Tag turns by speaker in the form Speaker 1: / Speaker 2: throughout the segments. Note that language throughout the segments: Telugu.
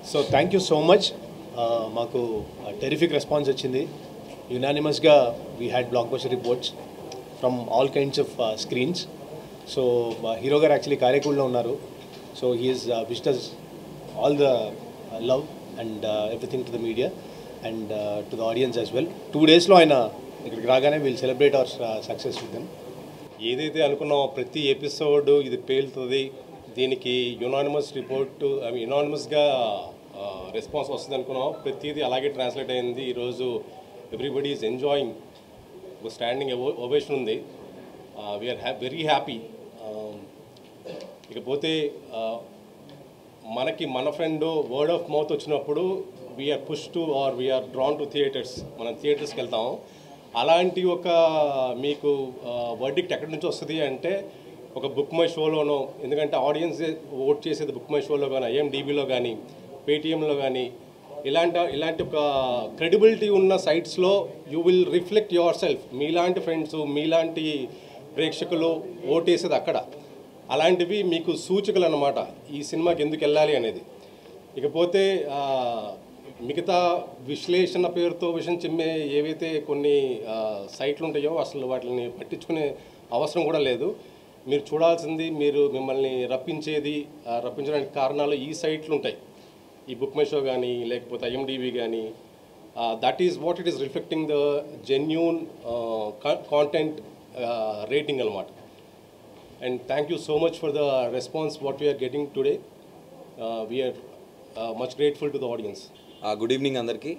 Speaker 1: So thank you so much మాకు టెరిఫిక్ రెస్పాన్స్ వచ్చింది యునానిమస్గా we had blockbuster reports from all kinds of screens so hero గారు యాక్చువల్లీ కారేకూడలో ఉన్నారు so he is visitors all the love and everything to the media and to the audience as well two డేస్లో ఆయన ఇక్కడికి రాగానే we'll celebrate our success with them
Speaker 2: ఏదైతే అనుకున్నామో ప్రతి ఎపిసోడ్ ఇది పేలుతుంది దీనికి యునానిమస్ రిపోర్ట్ ఐ మీన్ యునానిమస్గా రెస్పాన్స్ వస్తుంది అనుకున్నాం ప్రతిదీ అలాగే ట్రాన్స్లేట్ అయింది ఈరోజు ఎవ్రీబడి ఈజ్ ఎంజాయింగ్ ఒక స్టాండింగ్ ఓవేషన్ ఉంది వీఆర్ హ్యా వెరీ హ్యాపీ ఇకపోతే uh, మనకి మన ఫ్రెండ్ వర్డ్ ఆఫ్ మౌత్ వచ్చినప్పుడు we're push to or we're drawn to theatres మనం థియేటర్స్కి వెళ్తాం అలాంటి ఒక మీకు వర్డిక్ట్ ఎక్కడి నుంచి వస్తుంది అంటే ఒక బుక్ మై షోలోనో ఎందుకంటే ఆడియన్స్ ఓట్ చేసేది బుక్ మై షోలో కానీ ఐఎండిబిలో కానీ పేటిఎంలో కానీ ఇలాంటి ఇలాంటి ఒక క్రెడిబిలిటీ ఉన్న సైట్స్లో you will reflect yourself మీలాంటి ఫ్రెండ్స్ మీలాంటి ప్రేక్షకులు ఓటేసేది అక్కడ అలాంటివి మీకు సూచికలు అన్నమాట ఈ సినిమాకి ఎందుకు వెళ్ళాలి అనేది ఇకపోతే ఆ, మిగతా విశ్లేషణ పేరుతో విషయం చిమ్మే ఏవైతే కొన్ని ఆ, సైట్లు ఉంటాయో అసలు వాటిని పట్టించుకునే అవసరం కూడా లేదు మీరు చూడాల్సింది మీరు మిమ్మల్ని రప్పించేది ఆ, రప్పించడానికి కారణాలు ఈ సైట్లు ఉంటాయి ఈ బుక్ మై షో కానీ లేకపోతే ఐఎండివి కానీ that is what it is reflecting the genuine content rating అనమాట and thank you so much for the response what we are getting today uh, we are uh, much grateful to the audience
Speaker 3: good evening అందరికీ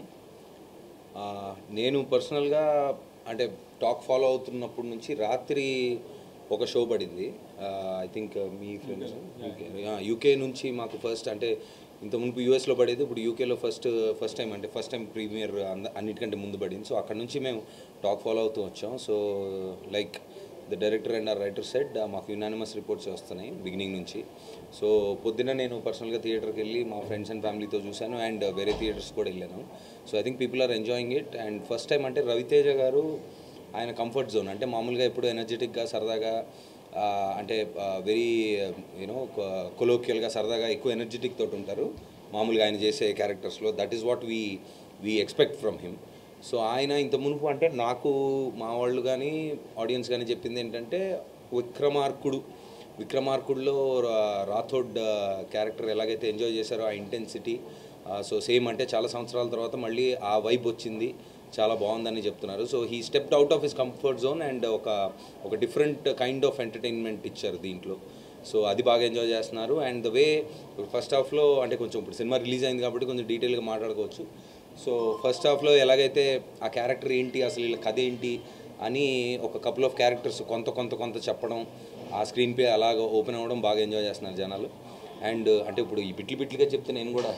Speaker 3: ఆ, నేను పర్సనల్గా అంటే టాక్ ఫాలో అవుతున్నప్పటి నుంచి రాత్రి ఒక షో పడింది ఐ థింక్ మీ ఫ్రెండ్స్ యూకే నుంచి మాకు ఫస్ట్ అంటే ఇంత మునుపు యూఎస్లో పడేది ఇప్పుడు యూకేలో ఫస్ట్ ఫస్ట్ టైం అంటే ఫస్ట్ టైం ప్రీమియర్ అన్నిటికంటే ముందు పడింది సో అక్కడ నుంచి మేము టాక్ ఫాలో అవుతూ వచ్చాం so like the director and or writer said మాకు యునానిమస్ రిపోర్ట్స్ వస్తున్నాయి బిగినింగ్ నుంచి సో పొద్దున్న నేను పర్సనల్గా థియేటర్కి వెళ్ళి మా ఫ్రెండ్స్ అండ్ ఫ్యామిలీతో చూశాను అండ్ వేరే థియేటర్స్ కూడా వెళ్ళాను so I think people are enjoying it and first time అంటే రవితేజ గారు ఆయన కంఫర్ట్ జోన్ అంటే మామూలుగా ఎప్పుడు ఎనర్జెటిక్గా సరదాగా ఆ, అంటే వెరీ యూనో కొలోక్యల్గా సరదాగా ఎక్కువ ఎనర్జెటిక్ తోటి ఉంటారు మామూలుగా ఆయన చేసే క్యారెక్టర్స్లో that is what we we expect from him so ఆయన ఇంత మునుపు అంటే నాకు మా వాళ్ళు కానీ ఆడియన్స్ కానీ చెప్పింది ఏంటంటే విక్రమార్కుడు విక్రమార్కుడులో రా- రాథోడ్ క్యారెక్టర్ ఎలాగైతే ఎంజాయ్ చేశారో ఆ ఇంటెన్సిటీ సో సేమ్ అంటే చాలా సంవత్సరాల తర్వాత మళ్ళీ ఆ వైబ్ వచ్చింది చాలా బాగుందని చెప్తున్నారు so he stepped out of his comfort zone and ఒక ఒక డిఫరెంట్ కైండ్ ఆఫ్ ఎంటర్టైన్మెంట్ ఇచ్చారు దీంట్లో సో అది బాగా ఎంజాయ్ చేస్తున్నారు అండ్ ద వే ఫస్ట్ హాఫ్లో అంటే కొంచెం ఇప్పుడు సినిమా రిలీజ్ అయింది కాబట్టి కొంచెం డీటెయిల్గా మాట్లాడుకోవచ్చు సో ఫస్ట్ హాఫ్లో ఎలాగైతే ఆ క్యారెక్టర్ ఏంటి అసలు వీళ్ళ కథ ఏంటి అని ఒక కపుల్ ఆఫ్ క్యారెక్టర్స్ కొంత కొంత కొంత చెప్పడం ఆ స్క్రీన్ పే అలాగ ఓపెన్ అవ్వడం బాగా ఎంజాయ్ చేస్తున్నారు జనాలు అండ్ అంటే ఇప్పుడు ఈ బిట్లు బిట్లుగా చెప్తే నేను కూడా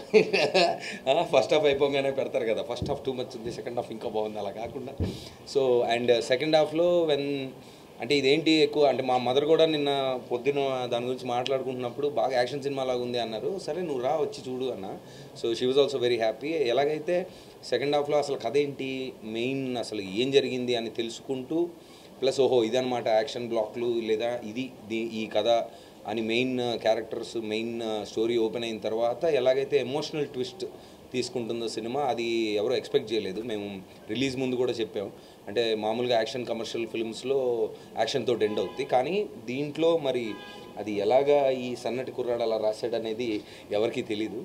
Speaker 3: ఫస్ట్ హాఫ్ అయిపోగానే పెడతారు కదా ఫస్ట్ హాఫ్ టూ మచ్ ఉంది సెకండ్ హాఫ్ ఇంకా బాగుంది అలా కాకుండా సో అండ్ సెకండ్ హాఫ్లో వెన్ అంటే ఇదేంటి ఎక్కువ అంటే మా మదర్ కూడా నిన్న పొద్దున దాని గురించి మాట్లాడుకుంటున్నప్పుడు బాగా యాక్షన్ సినిమా లాగా ఉంది అన్నారు సరే నువ్వు రా వచ్చి చూడు అన్న so she was also very happy ఎలాగైతే సెకండ్ హాఫ్లో అసలు కథ ఏంటి మెయిన్ అసలు ఏం జరిగింది అని తెలుసుకుంటూ ప్లస్ ఓహో ఇదనమాట యాక్షన్ బ్లాక్లు లేదా ఇది దీ ఈ కథ అని main characters main story open అయిన తర్వాత ఎలాగైతే ఎమోషనల్ ట్విస్ట్ తీసుకుంటుందో సినిమా అది ఎవరో ఎక్స్పెక్ట్ చేయలేదు మేము రిలీజ్ ముందు కూడా చెప్పాం అంటే మామూలుగా యాక్షన్ కమర్షియల్ ఫిల్మ్స్లో యాక్షన్తో ఎండ్ అవుతుంది కానీ దీంట్లో మరి అది ఎలాగా ఈ సన్నటి కుర్రాడు అలా రాశాడు అనేది ఎవరికీ తెలీదు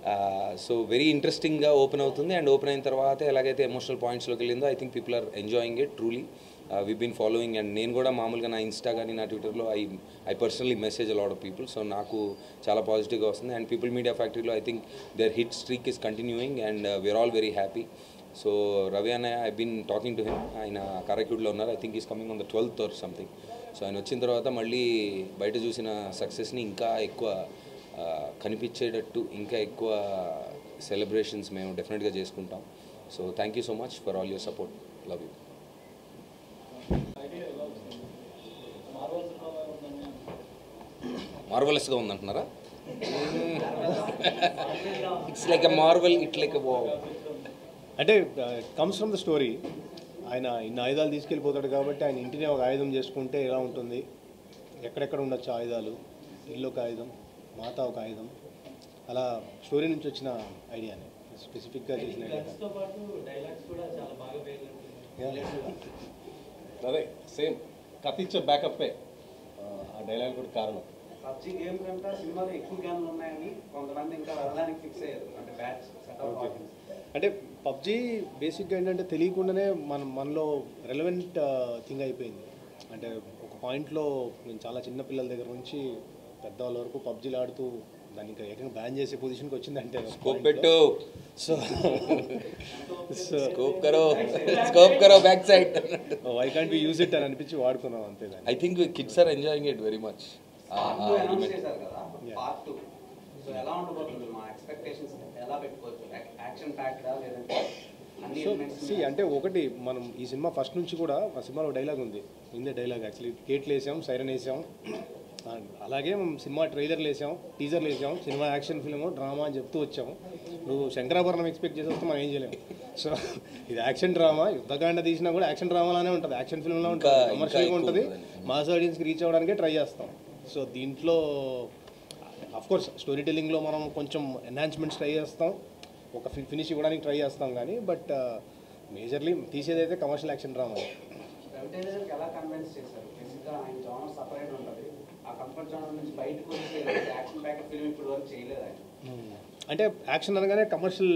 Speaker 3: సో వెరీ ఇంట్రెస్టింగ్గా ఓపెన్ అవుతుంది అండ్ ఓపెన్ అయిన తర్వాత ఎలాగైతే ఎమోషనల్ పాయింట్స్లోకి వెళ్ళిందో I think people are enjoying it truly we been following and నేను కూడా మామూలుగా నా ఇన్స్టా కానీ నా ట్విట్టర్లో I I personally message a lot of people so నాకు చాలా పాజిటివ్గా వస్తుంది అండ్ పీపుల్ మీడియా ఫ్యాక్టరీలో I think their hit streak is continuing and we're all very happy so Ravi అన్న I been talking to him ఆయన కారక్యూడ్లో ఉన్నారు I think is coming on the twelfth or something so ఆయన వచ్చిన తర్వాత మళ్ళీ బయట చూసిన సక్సెస్ని ఇంకా ఎక్కువ ఆ, కనిపించేటట్టు ఇంకా ఎక్కువ సెలబ్రేషన్స్ మేము డెఫినెట్గా చేసుకుంటాం so thank you so much for all your support love you మార్వలస్గా ఉందంటున్నారా it's like a marvel it like a
Speaker 1: అంటే కమ్స్ ఫ్రమ్ ద స్టోరీ ఆయన ఇన్ని ఆయుధాలు తీసుకెళ్ళిపోతాడు కాబట్టి ఆయన ఇంటినే ఒక ఆయుధం చేసుకుంటే ఎలా ఉంటుంది ఎక్కడెక్కడ ఉండొచ్చు ఆయుధాలు ఇల్లు ఒక ఆయుధం మాత ఒక ఆయుధం అలా స్టోరీ నుంచి వచ్చిన ఐడియానే స్పెసిఫిక్గా చేసిన ఐడియా
Speaker 4: గన్స్తో పాటు డైలాగ్స్ కూడా చాలా బాగా పేర్లు
Speaker 2: అదే సేమ్ కథించే బ్యాకప్పే ఆ డైలాగ్ కూడా కారణం
Speaker 5: పబ్జి గేమ్ కంటే సినిమాలో ఎక్కువ గేమ్లు ఉన్నాయని కొంతమంది ఇంకా వెళ్ళడానికి ఫిక్స్ అయ్యారు అంటే బ్యాచ్ సెట్
Speaker 1: అంటే పబ్జి బేసిక్గా ఏంటంటే తెలియకుండానే మన మనలో రెలవెంట్ థింగ్ అయిపోయింది అంటే ఒక పాయింట్లో నేను చాలా చిన్న పిల్లల దగ్గర నుంచి పెద్దవాళ్ళ వరకు పబ్జీలు ఆడుతూ దాన్ని ఇంకా ఏకంగా బ్యాన్ చేసే పొజిషన్కి వచ్చింది అంటే
Speaker 3: స్కోప్ పెట్టు
Speaker 1: సో సో
Speaker 3: స్కోప్ కరో స్కోప్ కరో back side
Speaker 1: why can't be use it అని అనిపించి వాడుకున్నాం అంతే దాన్ని
Speaker 3: I think kids are enjoying it very much
Speaker 5: part two announce చేశారు కదా పార్ట్ టూ సో ఎలా ఉండబోతుంది మా ఎక్స్పెక్టేషన్స్ ఎలా పెట్టుకోవచ్చు యాక్షన్ ప్యాక్డా లేదంటే అన్ని
Speaker 1: సో
Speaker 5: ఎలిమెంట్స్
Speaker 1: సి అంటే ఒకటి మనం ఈ సినిమా ఫస్ట్ నుంచి కూడా ఆ సినిమాలో డైలాగ్ ఉంది ఇందే డైలాగ్ యాక్చువల్లీ గేట్లు వేసాం సైరన్ వేసాం ఆ, అలాగే మనం సినిమా ట్రైలర్లు వేసాం టీజర్లు వేసాం సినిమా యాక్షన్ ఫిల్మ్ డ్రామా అని చెప్తూ వచ్చాము నువ్వు శంకరాభరణం ఎక్స్పెక్ట్ చేసి వస్తే మనం ఏం చేయలేము సో ఇది యాక్షన్ డ్రామా యుద్ధకాండ తీసినా కూడా యాక్షన్ డ్రామాలానే ఉంటుంది యాక్షన్ ఫిల్మ్లో ఉంటుంది
Speaker 3: ఇంకా- ఇంకా
Speaker 1: కమర్షియల్గా
Speaker 3: ఎక్కువ
Speaker 1: ఉంటుంది
Speaker 3: ఉంటుందండి.
Speaker 1: మాస్ ఆడియన్స్కి రీచ్ అవ్వడానికే ట్రై చేస్తాం సో దీంట్లో అఫ్ కోర్స్ స్టోరీ టెల్లింగ్లో మనం కొంచెం ఎన్హాన్స్మెంట్స్ ట్రై చేస్తాం ఒక ఫినిష్ ఇవ్వడానికి ట్రై చేస్తాం కానీ బట్ మేజర్లీ తీసేదైతే కమర్షియల్ యాక్షన్ డ్రామా
Speaker 5: రవితేజకి ఎలా కన్విన్స్ చేశారు బేసిక్గా ఆయన జానర్ సపరేట్ ఉంటుంది ఆ కంఫర్ట్ జానర్ నుంచి బయటకు వచ్చి యాక్షన్ ప్యాక్ ఫిల్మ్ ఇప్పుడు వరకు చేయలేదు ఆయన
Speaker 1: అంటే యాక్షన్ అనగానే కమర్షియల్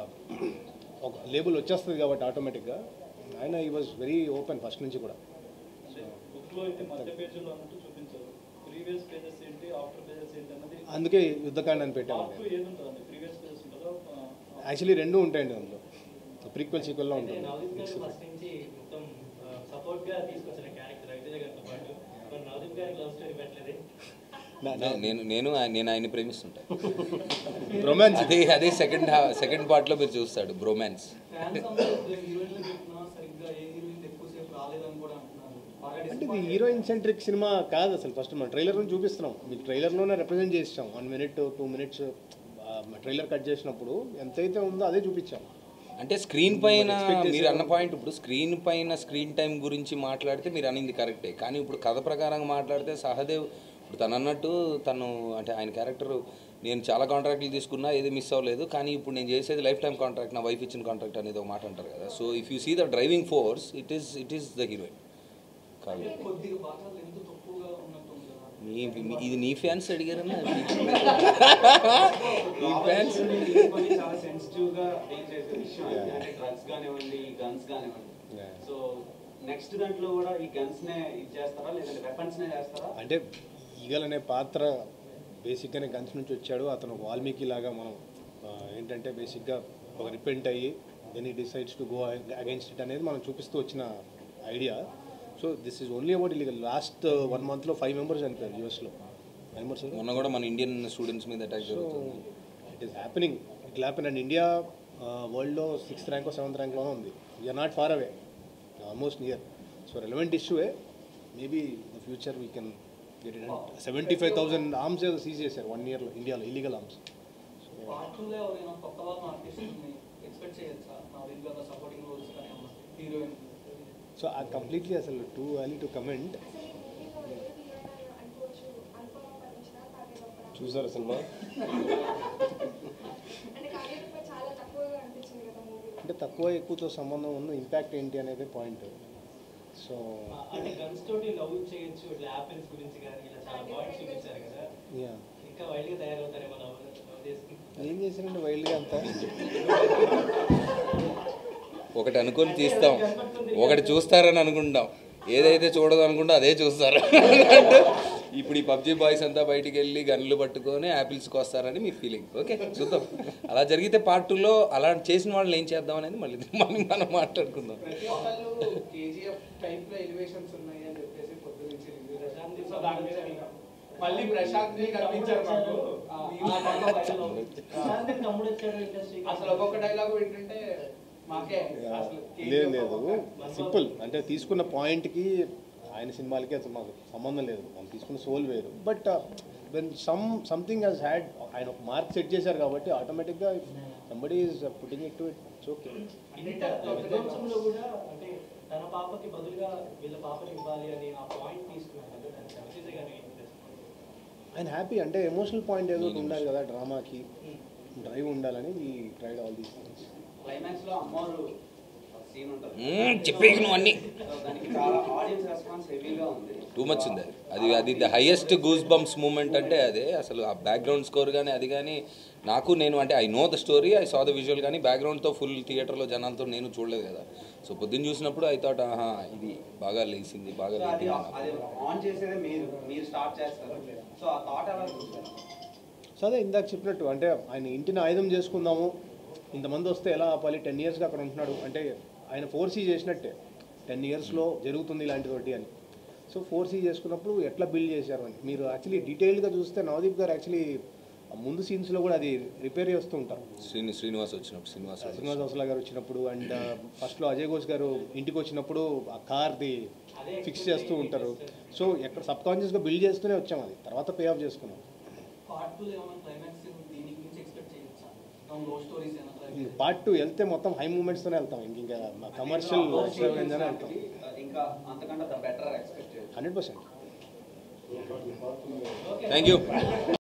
Speaker 1: ఒక లేబుల్ వచ్చేస్తుంది కాబట్టి ఆటోమేటిక్గా ఆయన ఈ వాజ్ వెరీ ఓపెన్ ఫస్ట్ నుంచి కూడా
Speaker 4: బుక్లో అయితే మధ్య పేజీలో అన్నట్టు చూపించారు ప్రీవియస్ పేజెస్ ఏంటి ఆఫ్టర్ పేజెస్ ఏంటి అన్నది
Speaker 1: అందుకే యుద్ధకాండ అని పెట్టాము
Speaker 4: పార్ట్ టూ ఏది ఉంటుందండి ప్రీవియస్ పేజెస్ ఉంటుందా
Speaker 1: యాక్చువల్లీ రెండు ఉంటాయండి అందులో ప్రీక్వెల్ సీక్వెల్లో
Speaker 4: అంటే
Speaker 1: ఉంటుంది
Speaker 4: నవదీప్ గారు ఫస్ట్ నుంచి మొత్తం సపోర్ట్ గా తీసుకొచ్చిన క్యారెక్టర్ రవితేజ గారితో పాటు మరి నవదీప్ గారికి లవ్ స్టోరీ పెట్టలేదే
Speaker 1: నా- నా-
Speaker 3: నేను నేను ఆయన- నేను ఆయన ప్రేమిస్తుంటా
Speaker 1: రొమాన్స్
Speaker 3: అదే అదే సెకండ్ సెకండ్ పార్ట్లో మీరు చూస్తాడు బ్రోమాన్స్
Speaker 4: ఫ్యాన్స్ అందరూ హీరోయిన్లు చెప్పినా సరిగ్గా ఏ హీరోయిన్ ఎక్కువసేపు రాలేదని కూడా అంటున్నారు బాగా
Speaker 1: అంటే ఇది
Speaker 4: disappoint
Speaker 1: హీరోయిన్ సెంట్రిక్ సినిమా కాదు అసలు ఫస్ట్ మనం ట్రైలర్ నుంచి చూపిస్తున్నాం మీకు ట్రైలర్లోనే రిప్రజెంట్ చేసాం one minute two minutes trailer cut చేసినప్పుడు ఎంతైతే ఉందో అదే చూపించాం
Speaker 3: అంటే స్క్రీన్ పైన
Speaker 1: expect
Speaker 3: మీరు
Speaker 1: చేసే-
Speaker 3: అన్న పాయింట్ ఇప్పుడు స్క్రీన్ పైన స్క్రీన్ టైం గురించి మాట్లాడితే మీరు అనింది కరెక్టే కానీ ఇప్పుడు కథ ప్రకారంగా మాట్లాడితే సహదేవ్ ఇప్పుడు తను అన్నట్టు తను అంటే ఆయన క్యారెక్టర్ నేను చాలా కాంట్రాక్ట్లు తీసుకున్నా ఏది మిస్ అవ్వలేదు కానీ ఇప్పుడు నేను చేసేది లైఫ్ టైం కాంట్రాక్ట్ నా వైఫ్ ఇచ్చిన కాంట్రాక్ట్ అనేది ఒక మాట అంటారు కదా so if you see the driving force it is it is the heroine కాదు
Speaker 4: కొద్దిగా భాగాలు ఎంత తక్కువగా ఉన్నట్టు ఉంది కదా
Speaker 3: మీ మీ- ఇది నీ ఫ్యాన్స్ అడిగారన్నా నీ ఫ్యాన్స్
Speaker 5: కొన్ని చాలా సెన్సిటివ్ గా డీల్ చేసే విషయం అది. అంటే డ్రగ్స్ కానివ్వండి గన్స్ కానివ్వండి
Speaker 1: Yeah.
Speaker 5: సో నెక్స్ట్ దాంట్లో కూడా ఈ గన్స్ నే ఇది చేస్తారా లేదంటే వెపన్స్ నే చేస్తారా
Speaker 1: అంటే ఈగల్ అనే పాత్ర బేసిక్గానే గన్స్ నుంచి వచ్చాడు అతను ఒక వాల్మీకి లాగా మనం ఆ, ఏంటంటే బేసిక్గా ఒక రిపెంట్ అయ్యి then he decides to go against it అనేది మనం చూపిస్తూ వచ్చిన idea so this is only about illegal last one మంత్లో ఫైవ్ మెంబర్స్ చనిపోయారు యూఎస్లో మెంబర్స్
Speaker 3: మొన్న కూడా మన ఇండియన్ స్టూడెంట్స్ మీద అటాక్
Speaker 1: సో
Speaker 3: జరుగుతుంది
Speaker 1: it is happening it happen and India వరల్డ్లో సిక్స్త్ ర్యాంక్ సెవెంత్ ర్యాంక్లోనే ఉంది we're not far away almost near so relevant ఇష్యూవే maybe the future we can get it seventy five thousand arms ఏదో సీజ్ చేశారు వన్ ఇయర్లో ఇండియాలో ఇల్లీగల్ ఆర్మ్స్
Speaker 4: పార్ట్ టూలో ఎవరైనా కొత్త వాళ్ళని ఆర్టిస్ట్ని ఎక్స్పెక్ట్ చేయొచ్చా నవదీప్ గారు సపోర్టింగ్ రోల్స్ కానీ హీరోయిన్
Speaker 1: సో అది కంప్లీట్లీ అసలు టూ అర్లీ టు కమెంట్
Speaker 2: చూసారా సినిమా
Speaker 6: అంటే కార్యక్రమ చాలా తక్కువగా అనిపించింది కదా మూవీలో
Speaker 1: అంటే తక్కువ ఎక్కువతో సంబంధం ఉన్న ఇంపాక్ట్ ఏంటి అనేది పాయింట్ సో
Speaker 4: అంటే గన్స్ తోటి లవ్ చేయొచ్చు ఇట్లా యాపిల్స్ గురించి కానీ ఇలా చాలా పాయింట్స్ చూపించారు కదా
Speaker 1: యా
Speaker 4: ఇంకా వైల్డ్గా తయారవుతారేమో లవ్ లవ్ చేసి
Speaker 1: ఏం చేశారంటే వైల్డ్గా అంతా
Speaker 3: ఒకటి అనుకొని తీస్తాం ఒకటి చూస్తారని అనుకుంటాం ఏదైతే చూడదు అనుకుంటే అదే చూస్తారు అంటే ఇప్పుడు ఈ పబ్జి బాయ్స్ అంతా బయటికి వెళ్ళి గన్లు పట్టుకొని యాపిల్స్కి వస్తారని మీ ఫీలింగ్ ఓకే చూద్దాం అలా జరిగితే పార్ట్ టూలో అలా చేసిన వాళ్ళని ఏం చేద్దాం అనేది మళ్ళీ మళ్ళీ మనం మాట్లాడుకుందాం
Speaker 7: ప్రతి ఒక్కళ్ళు కేజీఎఫ్ టైప్ లో ఎలివేషన్స్ ఉన్నాయి అని చెప్పేసి పొద్దు నుంచి review చేశారు. సో దాని మీద ఇంకా మళ్ళీ ప్రశాంత్ ని కనిపించారు మాకు ఆ,
Speaker 4: ప్రశాంత్ తమ్ముడు వచ్చాడు ఇండస్ట్రీ
Speaker 7: అసలు ఒక్కొక్క డైలాగ్ ఏంటంటే మాకే అసలు
Speaker 1: లేదు
Speaker 7: KGF
Speaker 1: లేదు
Speaker 7: ఒక్కొక్క-
Speaker 1: సింపుల్ అంటే తీసుకున్న పాయింట్కి ఆయన సినిమాలకి అసలు మాకు సంబంధం లేదు మనం తీసుకున్న సోల్ వేరు but when some something has had ఆయన ఒక మార్క్ సెట్ చేశారు కాబట్టి ఆటోమేటిక్గా somebody is putting it to it it's okay
Speaker 4: ఇంత విధ్వంసంలో కూడా అంటే తన పాపకి బదులుగా వీళ్ళ పాపని ఇవ్వాలి అని ఆ పాయింట్ తీసుకున్నాను కదా దానికి రవితేజ గారు ఏం చేస్తున్నారు
Speaker 1: ఆయన హ్యాపీ అంటే ఎమోషనల్ పాయింట్ ఏదో ఒకటి ఉండాలి కదా డ్రామాకి డ్రైవ్ ఉండాలని he tried all these things
Speaker 5: climax లో అమ్మవారు సీన్ ఉంటుంది
Speaker 3: మ్మ్, చెప్పేయకు నువ్వు అన్నీ.
Speaker 5: సో దానికి చాలా ఆడియన్స్ రెస్పాన్స్ హెవీగా ఉంది
Speaker 3: టూ మచ్ ఉంది అది అది అది the highest goosebumps moment అంటే అదే అసలు ఆ బ్యాక్గ్రౌండ్ స్కోర్ కానీ అది కానీ నాకు నేను అంటే I know the story I saw the visual కానీ బ్యాక్గ్రౌండ్తో ఫుల్ థియేటర్లో జనాలతో నేను చూడలేదు కదా సో పొద్దున్న చూసినప్పుడు ఐ థాట్ ఆహా ఇది బాగా లేచింది బాగా
Speaker 5: సో అది
Speaker 3: లేచింది
Speaker 5: అది ఆన్ చేసేదే మీరు మీరు స్టార్ట్ చేస్తారు సో ఆ థాట్ ఎలా చూస్తారు
Speaker 1: సో అదే ఇందాక చెప్పినట్టు అంటే ఆయన ఇంటిని ఆయుధం చేసుకుందాము ఇంతమంది వస్తే ఎలా ఆపాలి టెన్ ఇయర్స్గా అక్కడ ఉంటున్నాడు అంటే ఆయన ఫోర్ సీ చేసినట్టే టెన్ ఇయర్స్లో జరుగుతుంది ఇలాంటిది ఒకటి అని సో ఫోర్ సీ చేసుకున్నప్పుడు ఎట్లా బిల్డ్ చేశారు అని మీరు యాక్చువల్లీ డీటెయిల్గా చూస్తే నవదీప్ గారు యాక్చువల్లీ ముందు సీన్స్లో కూడా అది రిపేర్ చేస్తూ ఉంటారు
Speaker 3: శ్రీని శ్రీనివాస్ వచ్చినప్పుడు శ్రీనివాస్
Speaker 1: శ్రీనివాస్ హౌస్లా గారు వచ్చినప్పుడు అండ్ ఫస్ట్లో అజయ్ ఘోష్ గారు ఇంటికి వచ్చినప్పుడు ఆ కార్ది ఫిక్స్ చేస్తూ ఉంటారు సో ఎక్కడ సబ్ కాన్షియస్గా బిల్డ్ చేస్తూనే వచ్చాం అది తర్వాత పే ఆఫ్ చేసుకున్నాం
Speaker 4: పార్ట్ టూ ఏమైనా క్లైమాక్స్ దీనికి నుంచి ఎక్స్పెక్ట్ చేయొచ్చా లవ్ స్టోరీస్ ఏమైనా
Speaker 1: పార్ట్ టూ వెళ్తే మొత్తం హై మూమెంట్స్తోనే వెళ్తాం ఇంక ఇంకా కమర్షియల్ ఎక్స్ట్రావెంజానే వెళ్తాం
Speaker 5: ఇంకా అంతకంటే బెటర్ ఎక్స్పెక్ట్ చేయొచ్చు
Speaker 1: హండ్రెడ్ పర్సెంట్
Speaker 3: థ్యాంక్ యూ